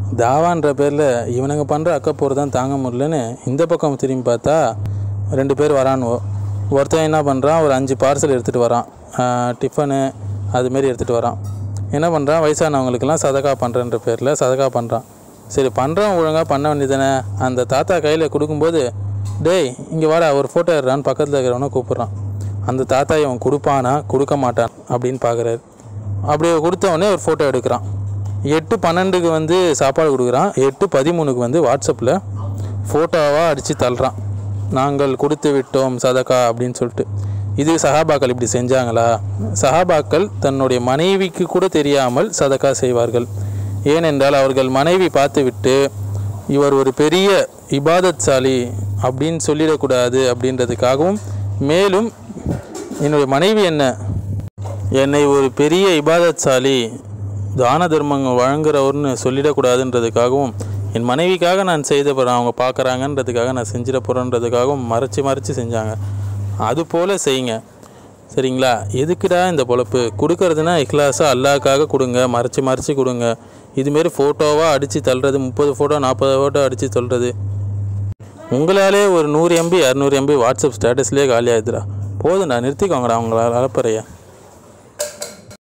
தாவான்ற பேரில் இவனுங்க பண்ணுற அக்கப்போர் தான் தாங்க முடியலன்னு இந்த பக்கம் திரும்பி பார்த்தா ரெண்டு பேர் வரானுவோ ஒருத்தன் என்ன பண்ணுறான் ஒரு அஞ்சு பார்சல் எடுத்துகிட்டு வரான் ஆஹ் டிஃபனு அதுமாரி எடுத்துகிட்டு வரான் என்ன பண்ணுறான் வயசானவங்களுக்கெல்லாம் சதக்கா பண்ணுறன்ற பேரில் சதக்கா பண்ணுறான் சரி பண்ணுறான் ஒழுங்காக பண்ண வேண்டியதானே அந்த தாத்தா கையில் கொடுக்கும்போது டேய் இங்கே வாடா ஒரு ஃபோட்டோ எடுறான்னு பக்கத்தில் இருக்கிறவனை கூப்பிட்றான் அந்த தாத்தா இவன் கொடுப்பானா கொடுக்க மாட்டான் அப்படின்னு பார்க்குறாரு அப்படியே கொடுத்தவொடனே ஒரு ஃபோட்டோ எடுக்கிறான் எட்டு பன்னெண்டுக்கு வந்து சாப்பாடு கொடுக்குறான் எட்டு பதிமூணுக்கு வந்து வாட்ஸ்அப்பில் ஃபோட்டோவாக அடித்து தள்ளுறான் நாங்கள் கொடுத்து விட்டோம் சதக்கா அப்படின்னு சொல்லிட்டு இது சஹாபாக்கள் இப்படி செஞ்சாங்களா சஹாபாக்கள் தன்னுடைய மனைவிக்கு கூட தெரியாமல் சதக்கா செய்வார்கள் ஏனென்றால் அவர்கள் மனைவி பார்த்துவிட்டு இவர் ஒரு பெரிய இபாதத்சாலி அப்படின்னு சொல்லிடக்கூடாது அப்படின்றதுக்காகவும் மேலும் என்னுடைய மனைவி என்ன என்னை ஒரு பெரிய இபாதத்சாலி தான தர்மங்கள் வழங்குறவர்னு சொல்லிடக்கூடாதுன்றதுக்காகவும் என் மனைவிக்காக நான் செய்த பிறகு அவங்க பார்க்குறாங்கன்றதுக்காக நான் செஞ்சிட போகிறேன்றதுக்காகவும் மறைச்சி மறைச்சி செஞ்சாங்க அது போல் செய்யுங்க சரிங்களா எதுக்குடா இந்த பொழப்பு கொடுக்கறதுனா இக்லாஸாக அல்லாக்காக கொடுங்க மறைச்சி மறைச்சி கொடுங்க இதுமாரி ஃபோட்டோவாக அடித்து தள்ளுறது முப்பது ஃபோட்டோ நாற்பது ஃபோட்டோ அடித்து தள்ளுறது உங்களாலே ஒரு நூறு எம்பி இரநூறு எம்பி வாட்ஸ்அப் ஸ்டேட்டஸ்லேயே காலி ஆயிடுதுடா போதும்டா நிறுத்திக்கோங்கடா உங்களால் அலப்பறையா